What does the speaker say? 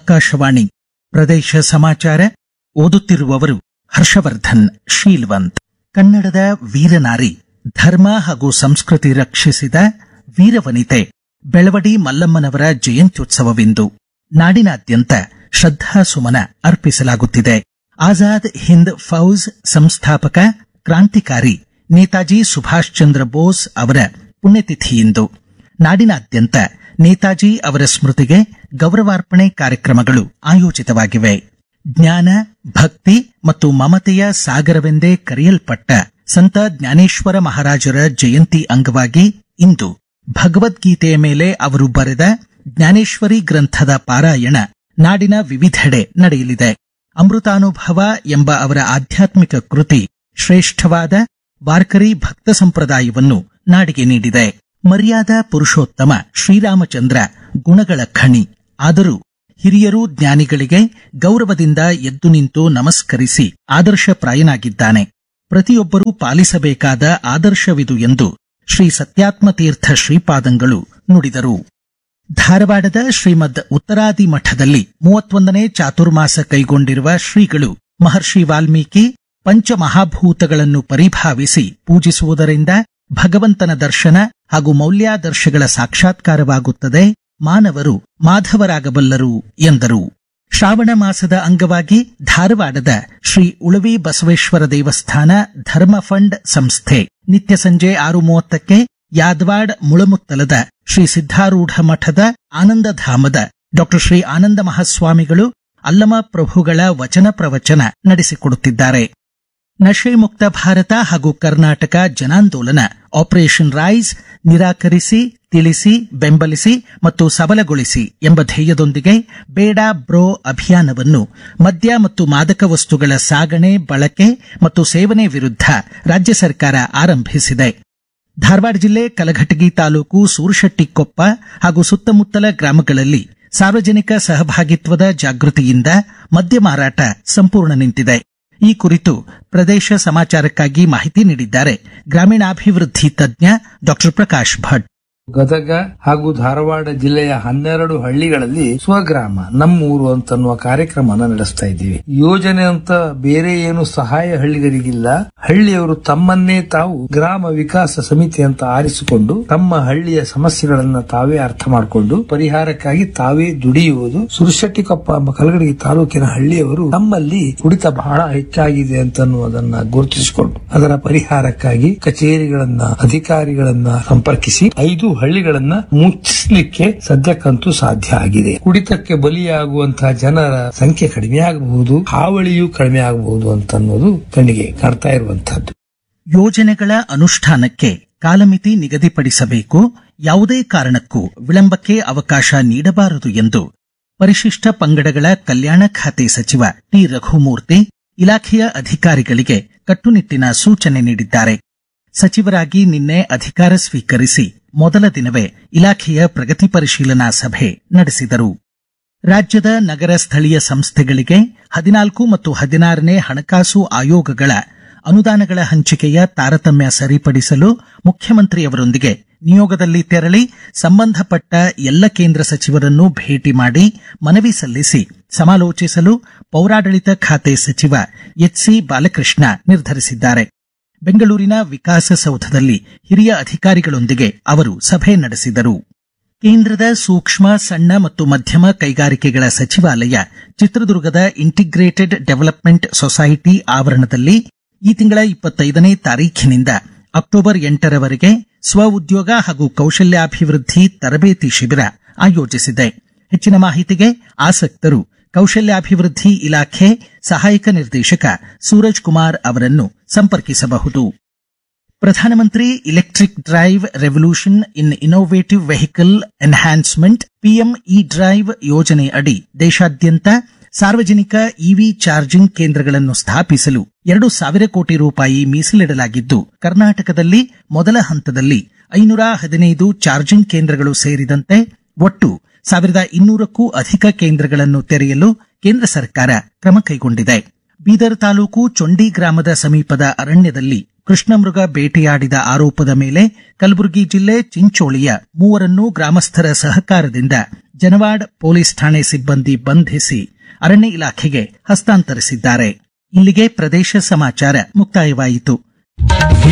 ಆಕಾಶವಾಣಿ ಪ್ರದೇಶ ಸಮಾಚಾರ ಓದುತ್ತಿರುವವರು ಹರ್ಷವರ್ಧನ್ ಶೀಲ್ವಂತ್ ಕನ್ನಡದ ವೀರನಾರಿ ಧರ್ಮ ಹಾಗೂ ಸಂಸ್ಕೃತಿ ರಕ್ಷಿಸಿದ ವೀರವನಿತೆ ಬೆಳವಡಿ ಮಲ್ಲಮ್ಮನವರ ಜಯಂತ್ಯುತ್ಸವವಿಂದು ನಾಡಿನಾದ್ಯಂತ ಶ್ರದ್ಧಾಸುಮನ ಅರ್ಪಿಸಲಾಗುತ್ತಿದೆ ಆಜಾದ್ ಹಿಂದ್ ಫೌಜ್ ಸಂಸ್ಥಾಪಕ ಕ್ರಾಂತಿಕಾರಿ ನೇತಾಜಿ ಸುಭಾಷ್ ಚಂದ್ರ ಬೋಸ್ ಅವರ ಪುಣ್ಯತಿಥಿಯಿಂದು ನಾಡಿನಾದ್ಯಂತ ನೇತಾಜಿ ಅವರ ಸ್ಮೃತಿಗೆ ಗೌರವಾರ್ಪಣೆ ಕಾರ್ಯಕ್ರಮಗಳು ಆಯೋಜಿತವಾಗಿವೆ ಜ್ಞಾನ ಭಕ್ತಿ ಮತ್ತು ಮಮತೆಯ ಸಾಗರವೆಂದೇ ಕರೆಯಲ್ಪಟ್ಟ ಸಂತ ಜ್ಞಾನೇಶ್ವರ ಮಹಾರಾಜರ ಜಯಂತಿ ಅಂಗವಾಗಿ ಇಂದು ಭಗವದ್ಗೀತೆಯ ಮೇಲೆ ಅವರು ಬರೆದ ಜ್ಞಾನೇಶ್ವರಿ ಗ್ರಂಥದ ಪಾರಾಯಣ ನಾಡಿನ ವಿವಿಧೆಡೆ ನಡೆಯಲಿದೆ ಅಮೃತಾನುಭವ ಎಂಬ ಅವರ ಆಧ್ಯಾತ್ಮಿಕ ಕೃತಿ ಶ್ರೇಷ್ಠವಾದ ವಾರ್ಕರಿ ಭಕ್ತ ಸಂಪ್ರದಾಯವನ್ನು ನಾಡಿಗೆ ನೀಡಿದೆ ಮರ್ಯಾದಾ ಪುರುಷೋತ್ತಮ ಶ್ರೀರಾಮಚಂದ್ರ ಗುಣಗಳ ಖಣಿ ಆದರೂ ಹಿರಿಯರು ಜ್ಞಾನಿಗಳಿಗೆ ಗೌರವದಿಂದ ಎದ್ದು ನಿಂತು ನಮಸ್ಕರಿಸಿ ಆದರ್ಶಪ್ರಾಯನಾಗಿದ್ದಾನೆ ಪ್ರತಿಯೊಬ್ಬರೂ ಪಾಲಿಸಬೇಕಾದ ಆದರ್ಶವಿದು ಎಂದು ಶ್ರೀ ಸತ್ಯಾತ್ಮತೀರ್ಥ ಶ್ರೀಪಾದಂಗಳು ನುಡಿದರು ಧಾರವಾಡದ ಶ್ರೀಮದ್ ಉತ್ತರಾದಿ ಮಠದಲ್ಲಿ ಮೂವತ್ತೊಂದನೇ ಚಾತುರ್ಮಾಸ ಕೈಗೊಂಡಿರುವ ಶ್ರೀಗಳು ಮಹರ್ಷಿ ವಾಲ್ಮೀಕಿ ಪಂಚಮಹಾಭೂತಗಳನ್ನು ಪರಿಭಾವಿಸಿ ಪೂಜಿಸುವುದರಿಂದ ಭಗವಂತನ ದರ್ಶನ ಹಾಗೂ ಮೌಲ್ಯಾದರ್ಶಗಳ ಸಾಕ್ಷಾತ್ಕಾರವಾಗುತ್ತದೆ ಮಾನವರು ಮಾಧವರಾಗಬಲ್ಲರು ಎಂದರು ಶ್ರಾವಣ ಮಾಸದ ಅಂಗವಾಗಿ ಧಾರವಾಡದ ಶ್ರೀ ಉಳವಿ ಬಸವೇಶ್ವರ ದೇವಸ್ಥಾನ ಧರ್ಮ ಫಂಡ್ ಸಂಸ್ಥೆ ನಿತ್ಯ ಸಂಜೆ ಆರು ಮೂವತ್ತಕ್ಕೆ ಯಾದವಾಡ್ ಮುಳಮುತ್ತಲದ ಶ್ರೀ ಸಿದ್ಧಾರೂಢ ಮಠದ ಆನಂದಧಾಮದ ಡಾಕ್ಟರ್ ಶ್ರೀ ಆನಂದ ಮಹಾಸ್ವಾಮಿಗಳು ಅಲ್ಲಮ ಪ್ರಭುಗಳ ವಚನ ಪ್ರವಚನ ನಡೆಸಿಕೊಡುತ್ತಿದ್ದಾರೆ ನಶೆ ಮುಕ್ತ ಭಾರತ ಹಾಗೂ ಕರ್ನಾಟಕ ಜನಾಂದೋಲನ ಆಪರೇಷನ್ ರೈಸ್ ನಿರಾಕರಿಸಿ ತಿಳಿಸಿ ಬೆಂಬಲಿಸಿ ಮತ್ತು ಸಬಲಗೊಳಿಸಿ ಎಂಬ ಧ್ಯೇಯದೊಂದಿಗೆ ಬೇಡ ಬ್ರೋ ಅಭಿಯಾನವನ್ನು ಮದ್ಯ ಮತ್ತು ಮಾದಕ ವಸ್ತುಗಳ ಸಾಗಣೆ ಬಳಕೆ ಮತ್ತು ಸೇವನೆ ವಿರುದ್ಧ ರಾಜ್ಯ ಸರ್ಕಾರ ಆರಂಭಿಸಿದೆ ಧಾರವಾಡ ಜಿಲ್ಲೆ ಕಲಘಟಗಿ ತಾಲೂಕು ಸೂರಶೆಟ್ಟಿಕೊಪ್ಪ ಹಾಗೂ ಸುತ್ತಮುತ್ತಲ ಗ್ರಾಮಗಳಲ್ಲಿ ಸಾರ್ವಜನಿಕ ಸಹಭಾಗಿತ್ವದ ಜಾಗೃತಿಯಿಂದ ಮದ್ಯ ಮಾರಾಟ ಸಂಪೂರ್ಣ ನಿಂತಿದೆ ಈ ಕುರಿತು ಪ್ರದೇಶ ಸಮಾಚಾರಕ್ಕಾಗಿ ಮಾಹಿತಿ ನೀಡಿದ್ದಾರೆ ಗ್ರಾಮೀಣಾಭಿವೃದ್ಧಿ ತಜ್ಞ ಡಾಕ್ಟರ್ ಪ್ರಕಾಶ್ ಭಟ್ ಗದಗ ಹಾಗೂ ಧಾರವಾಡ ಜಿಲ್ಲೆಯ ಹನ್ನೆರಡು ಹಳ್ಳಿಗಳಲ್ಲಿ ಸ್ವಗ್ರಾಮ ನಮ್ಮೂರು ಅಂತನ್ನುವ ಕಾರ್ಯಕ್ರಮನ ನಡೆಸ್ತಾ ಇದ್ದೀವಿ ಯೋಜನೆ ಅಂತ ಬೇರೆ ಏನು ಸಹಾಯ ಹಳ್ಳಿಗರಿಗಿಲ್ಲ ಹಳ್ಳಿಯವರು ತಮ್ಮನ್ನೇ ತಾವು ಗ್ರಾಮ ವಿಕಾಸ ಸಮಿತಿ ಅಂತ ಆರಿಸಿಕೊಂಡು ತಮ್ಮ ಹಳ್ಳಿಯ ಸಮಸ್ಯೆಗಳನ್ನ ತಾವೇ ಅರ್ಥ ಮಾಡಿಕೊಂಡು ಪರಿಹಾರಕ್ಕಾಗಿ ತಾವೇ ದುಡಿಯುವುದು ಸುರಶೆಟ್ಟಿಕೊಪ್ಪ ಎಂಬ ಕಲಗಡಗಿ ತಾಲೂಕಿನ ಹಳ್ಳಿಯವರು ತಮ್ಮಲ್ಲಿ ಕುಡಿತ ಬಹಳ ಹೆಚ್ಚಾಗಿದೆ ಅಂತನ್ನುವುದನ್ನ ಗುರುತಿಸಿಕೊಂಡು ಅದರ ಪರಿಹಾರಕ್ಕಾಗಿ ಕಚೇರಿಗಳನ್ನ ಅಧಿಕಾರಿಗಳನ್ನ ಸಂಪರ್ಕಿಸಿ ಐದು ಹಳ್ಳಿಗಳನ್ನ ಮುಚ್ಚಿಸ್ಲಿಕ್ಕೆ ಸದ್ಯಕ್ಕಂತೂ ಸಾಧ್ಯ ಆಗಿದೆ ಕುಡಿತಕ್ಕೆ ಬಲಿಯಾಗುವಂತಹ ಜನರ ಸಂಖ್ಯೆ ಕಡಿಮೆ ಆಗಬಹುದು ಹಾವಳಿಯೂ ಕಡಿಮೆ ಆಗಬಹುದು ಅಂತನ್ನೋದು ಕಣ್ಣಿಗೆ ಕಾಣ್ತಾ ಇರುವಂತಹದ್ದು ಯೋಜನೆಗಳ ಅನುಷ್ಠಾನಕ್ಕೆ ಕಾಲಮಿತಿ ನಿಗದಿಪಡಿಸಬೇಕು ಯಾವುದೇ ಕಾರಣಕ್ಕೂ ವಿಳಂಬಕ್ಕೆ ಅವಕಾಶ ನೀಡಬಾರದು ಎಂದು ಪರಿಶಿಷ್ಟ ಪಂಗಡಗಳ ಕಲ್ಯಾಣ ಖಾತೆ ಸಚಿವ ಟಿ ರಘುಮೂರ್ತಿ ಇಲಾಖೆಯ ಅಧಿಕಾರಿಗಳಿಗೆ ಕಟ್ಟುನಿಟ್ಟಿನ ಸೂಚನೆ ನೀಡಿದ್ದಾರೆ ಸಚಿವರಾಗಿ ನಿನ್ನೆ ಅಧಿಕಾರ ಸ್ವೀಕರಿಸಿ ಮೊದಲ ದಿನವೇ ಇಲಾಖೆಯ ಪ್ರಗತಿ ಪರಿಶೀಲನಾ ಸಭೆ ನಡೆಸಿದರು ರಾಜ್ಯದ ನಗರ ಸ್ಥಳೀಯ ಸಂಸ್ಥೆಗಳಿಗೆ ಹದಿನಾಲ್ಕು ಮತ್ತು ಹದಿನಾರನೇ ಹಣಕಾಸು ಆಯೋಗಗಳ ಅನುದಾನಗಳ ಹಂಚಿಕೆಯ ತಾರತಮ್ಯ ಸರಿಪಡಿಸಲು ಮುಖ್ಯಮಂತ್ರಿಯವರೊಂದಿಗೆ ನಿಯೋಗದಲ್ಲಿ ತೆರಳಿ ಸಂಬಂಧಪಟ್ಟ ಎಲ್ಲ ಕೇಂದ್ರ ಸಚಿವರನ್ನು ಭೇಟಿ ಮಾಡಿ ಮನವಿ ಸಲ್ಲಿಸಿ ಸಮಾಲೋಚಿಸಲು ಪೌರಾಡಳಿತ ಖಾತೆ ಸಚಿವ ಎಚ್ಸಿ ಬಾಲಕೃಷ್ಣ ನಿರ್ಧರಿಸಿದ್ದಾರೆ ಬೆಂಗಳೂರಿನ ವಿಕಾಸಸೌಧದಲ್ಲಿ ಹಿರಿಯ ಅಧಿಕಾರಿಗಳೊಂದಿಗೆ ಅವರು ಸಭೆ ನಡೆಸಿದರು ಕೇಂದ್ರದ ಸೂಕ್ಷ್ಮ ಸಣ್ಣ ಮತ್ತು ಮಧ್ಯಮ ಕೈಗಾರಿಕೆಗಳ ಸಚಿವಾಲಯ ಚಿತ್ರದುರ್ಗದ ಇಂಟಿಗ್ರೇಟೆಡ್ ಡೆವಲಪ್ಮೆಂಟ್ ಸೊಸೈಟಿ ಆವರಣದಲ್ಲಿ ಈ ತಿಂಗಳ ಇಪ್ಪತ್ತೈದನೇ ತಾರೀಖಿನಿಂದ ಅಕ್ಟೋಬರ್ ಎಂಟರವರೆಗೆ ಸ್ವ ಉದ್ಯೋಗ ಹಾಗೂ ಕೌಶಲ್ಯಾಭಿವೃದ್ಧಿ ತರಬೇತಿ ಶಿಬಿರ ಆಯೋಜಿಸಿದೆ ಹೆಚ್ಚಿನ ಮಾಹಿತಿಗೆ ಆಸಕ್ತರು ಕೌಶಲ್ಯಾಭಿವೃದ್ಧಿ ಇಲಾಖೆ ಸಹಾಯಕ ನಿರ್ದೇಶಕ ಸೂರಜ್ ಕುಮಾರ್ ಅವರನ್ನು ಸಂಪರ್ಕಿಸಬಹುದು Pradhan Mantri electric drive revolution in innovative vehicle enhancement PM E drive ಯೋಜನೆ ಅಡಿ ದೇಶಾದ್ಯಂತ ಸಾರ್ವಜನಿಕ ಇವಿ ಚಾರ್ಜಿಂಗ್ ಕೇಂದ್ರಗಳನ್ನು ಸ್ಥಾಪಿಸಲು ಎರಡು ಸಾವಿರ ಕೋಟಿ ರೂಪಾಯಿ ಮೀಸಲಿಡಲಾಗಿದ್ದು ಕರ್ನಾಟಕದಲ್ಲಿ ಮೊದಲ ಹಂತದಲ್ಲಿ ಐನೂರ ಹದಿನೈದು ಚಾರ್ಜಿಂಗ್ ಕೇಂದ್ರಗಳು ಸೇರಿದಂತೆ ಒಟ್ಟು ಸಾವಿರದ ಇನ್ನೂರಕ್ಕೂ ಅಧಿಕ ಕೇಂದ್ರಗಳನ್ನು ತೆರೆಯಲು ಕೇಂದ್ರ ಸರ್ಕಾರ ಕ್ರಮ ಕೈಗೊಂಡಿದೆ ಬೀದರ್ ತಾಲೂಕು ಚೊಂಡಿ ಗ್ರಾಮದ ಸಮೀಪದ ಅರಣ್ಯದಲ್ಲಿ ಕೃಷ್ಣಮೃಗ ಬೇಟೆಯಾಡಿದ ಆರೋಪದ ಮೇಲೆ ಕಲಬುರಗಿ ಜಿಲ್ಲೆ ಚಿಂಚೋಳಿಯ ಮೂವರನ್ನು ಗ್ರಾಮಸ್ಥರ ಸಹಕಾರದಿಂದ ಜನವಾಡ್ ಪೊಲೀಸ್ ಠಾಣೆ ಸಿಬ್ಬಂದಿ ಬಂಧಿಸಿ ಅರಣ್ಯ ಇಲಾಖೆಗೆ ಹಸ್ತಾಂತರಿಸಿದ್ದಾರೆ ಇಲ್ಲಿಗೆ ಪ್ರದೇಶ ಸಮಾಚಾರ ಮುಕ್ತಾಯವಾಯಿತು